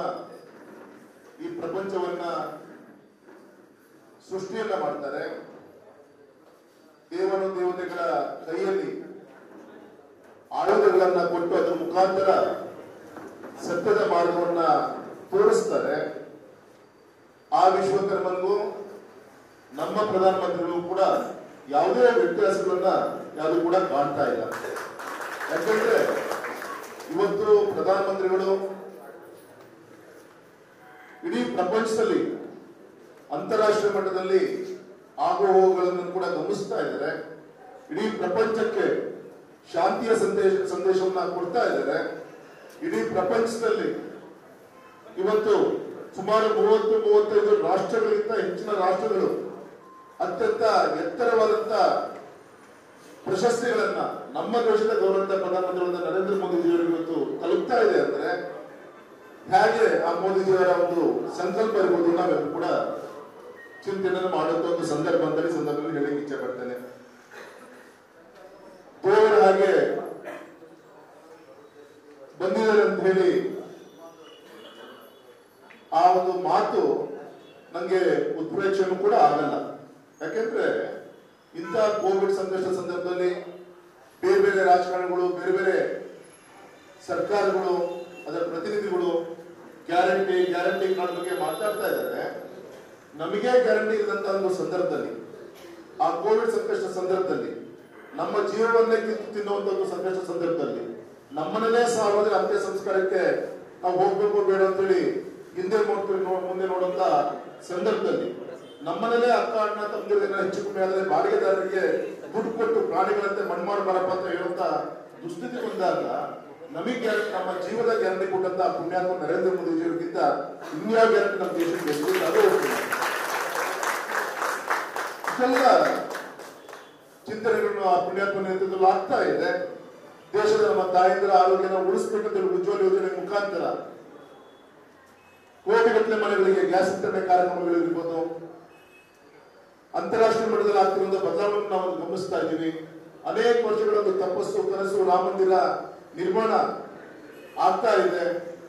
ಈ ಪ್ರಪಂಚವನ್ನ ಸೃಷ್ಟಿಯನ್ನ ಮಾಡ್ತಾರೆ ದೇವನು ದೇವತೆಗಳ ಕೈಯಲ್ಲಿ ಆಯುಧಗಳನ್ನ ಕೊಟ್ಟು ಅದ್ರ ಮುಖಾಂತರ ಸತ್ಯದ ಮಾರ್ಗವನ್ನ ತೋರಿಸ್ತಾರೆ ಆ ವಿಶ್ವಕರ್ಮನಿಗೂ ನಮ್ಮ ಪ್ರಧಾನಮಂತ್ರಿಗಳು ಕೂಡ ಯಾವುದೇ ವ್ಯತ್ಯಾಸಗಳನ್ನ ಯಾರು ಕೂಡ ಕಾಣ್ತಾ ಇಲ್ಲ ಯಾಕಂದ್ರೆ ಇವತ್ತು ಪ್ರಧಾನಮಂತ್ರಿಗಳು ಇಡೀ ಪ್ರಪಂಚದಲ್ಲಿ ಅಂತಾರಾಷ್ಟ್ರೀಯ ಮಟ್ಟದಲ್ಲಿ ಆಗು ಹೋಗುಗಳನ್ನು ಕೂಡ ಗಮನಿಸ್ತಾ ಇದ್ದಾರೆ ಇಡೀ ಪ್ರಪಂಚಕ್ಕೆ ಶಾಂತಿಯ ಸಂದೇಶ ಸಂದೇಶವನ್ನ ಕೊಡ್ತಾ ಇದ್ದಾರೆ ಇಡೀ ಪ್ರಪಂಚದಲ್ಲಿ ಇವತ್ತು ಸುಮಾರು ಮೂವತ್ತು ಮೂವತ್ತೈದು ರಾಷ್ಟ್ರಗಳಿಗಿಂತ ಹೆಚ್ಚಿನ ರಾಷ್ಟ್ರಗಳು ಅತ್ಯಂತ ಎತ್ತರವಾದಂತ ಪ್ರಶಸ್ತಿಗಳನ್ನ ನಮ್ಮ ದೇಶದ ಗೌರವಂತ ಪ್ರಧಾನಮಂತ್ರಿಗಳಾದ ನರೇಂದ್ರ ಮೋದಿಜಿಯವರು ಇವತ್ತು ತಲುಪ್ತಾ ಇದೆ ಅಂದ್ರೆ ಹೇಗೆ ಆ ಮೋದಿಜಿಯವರ ಒಂದು ಸಂಕಲ್ಪ ಇರ್ಬೋದು ನಾವೆಲ್ಲರೂ ಕೂಡ ಚಿಂತನೆಯನ್ನು ಮಾಡುವಂತ ಒಂದು ಸಂದರ್ಭ ಅಂತ ಈ ಸಂದರ್ಭದಲ್ಲಿ ಹೇಳಕ್ಕೆ ಇಚ್ಛೆ ಪಡ್ತೇನೆ ದೇವರ ಹಾಗೆ ಬಂದಿದ್ದಾರೆ ಅಂತ ಹೇಳಿ ಆ ಒಂದು ಮಾತು ನಂಗೆ ಉತ್ಪ್ರೇಕ್ಷೆನೂ ಕೂಡ ಆಗಲ್ಲ ಯಾಕೆಂದ್ರೆ ಇಂಥ ಕೋವಿಡ್ ಸಂಕಷ್ಟ ಸಂದರ್ಭದಲ್ಲಿ ಬೇರೆ ಬೇರೆ ರಾಜಕಾರಣಿಗಳು ಬೇರೆ ಬೇರೆ ಸರ್ಕಾರಗಳು ಅದರ ಪ್ರತಿನಿಧಿಗಳು ಗ್ಯಾರಂಟಿ ಗ್ಯಾರಂಟಿ ಕಾರ್ಡ್ ಬಗ್ಗೆ ಮಾತಾಡ್ತಾ ಇದ್ದಾರೆ ನಮಗೆ ಗ್ಯಾರಂಟಿ ಇಲ್ಲದಂತ ಒಂದು ಸಂದರ್ಭದಲ್ಲಿ ಆ ಕೋವಿಡ್ ಸಂಕಷ್ಟ ಸಂದರ್ಭದಲ್ಲಿ ನಮ್ಮ ಜೀವವನ್ನೇ ಕಿತ್ತು ತಿನ್ನುವಂತ ಒಂದು ಸಂಕಷ್ಟ ಸಂದರ್ಭದಲ್ಲಿ ನಮ್ಮನ್ನೇ ಸಾವಾದ್ರೆ ಅಂತ್ಯ ಸಂಸ್ಕಾರಕ್ಕೆ ನಾವು ಹೋಗ್ಬೇಕು ಬೇಡ ಅಂತೇಳಿ ಹಿಂದೆ ನೋಡ್ತೀವಿ ನೋ- ಮುಂದೆ ನೋಡುವಂತ ಸಂದರ್ಭದಲ್ಲಿ ನಮ್ಮನೇಲೆ ಅಕ್ಕ ಅಣ್ಣ ತಮ್ಮದಿರನ್ನ ಹೆಚ್ಚು ಕಮ್ಮಿ ಆದರೆ ಬಾಡಿಗೆದಾರರಿಗೆ ದುಡ್ಡು ಕೊಟ್ಟು ಪ್ರಾಣಿಗಳಂತೆ ಮಣ್ಣು ಬರಪ್ಪ ಅಂತ ಹೇಳುವಂತ ದುಸ್ಥಿತಿ ಬಂದಾಗ ನಮಗೆ ಗ್ಯಾರಂಟಿ ನಮ್ಮ ಜೀವದ ಗ್ಯಾರಂಟಿ ಕೊಟ್ಟಂತ ಪುಣ್ಯಾತ್ಮ ನರೇಂದ್ರ ಮೋದಿಜಿಯವರಿಗಿಂತ ಇನ್ಯಾವ ಗ್ಯಾರಂಟಿ ನಮ್ಮ ದೇಶಕ್ಕೆ ಬೇಕು ಅದು ಹೋಗ್ತೀನಿ ಇಷ್ಟೆಲ್ಲ ಚಿಂತನೆಗಳನ್ನು ಆ ಪುಣ್ಯಾತ್ಮ ನೇತೃತ್ವದಲ್ಲಿ ಆಗ್ತಾ ಇದೆ ದೇಶದ ನಮ್ಮ ತಾಯಂದಿರ ಆರೋಗ್ಯನ ಉಳಿಸ್ಬೇಕಂತ ಹೇಳಿ ಉಜ್ವಲ ಯೋಜನೆ ಮುಖಾಂತರ ಕೋಟಿಗಟ್ಟಲೆ ಮನೆಗಳಿಗೆ ಗ್ಯಾಸ್ ವಿತರಣೆ ಕಾರ್ಯಕ್ರಮಗಳಿರ್ಬೋದು ಅಂತಾರಾಷ್ಟ್ರೀಯ ಮಟ್ಟದಲ್ಲಿ ಆಗ್ತಿರುವಂತಹ ಬದಲಾವಣೆ ನಾವು ಗಮನಿಸ್ತಾ ಇದ್ದೀವಿ ಅನೇಕ ವರ್ಷಗಳ ಒಂದು ತಪಸ್ಸು ಕನಸು ರಾಮ ಮಂದಿರ ನಿರ್ಮಾಣ ಆಗ್ತಾ ಇದೆ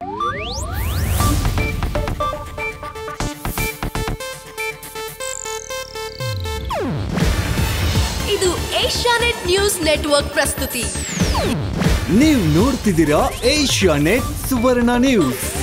ಇದು ಏಷ್ಯಾನೆಟ್ ನ್ಯೂಸ್ ನೆಟ್ವರ್ಕ್ ಪ್ರಸ್ತುತಿ ನೀವು ನೋಡ್ತಿದ್ದೀರಾ ಏಷ್ಯಾ ನೆಟ್ ಸುವರ್ಣ ನ್ಯೂಸ್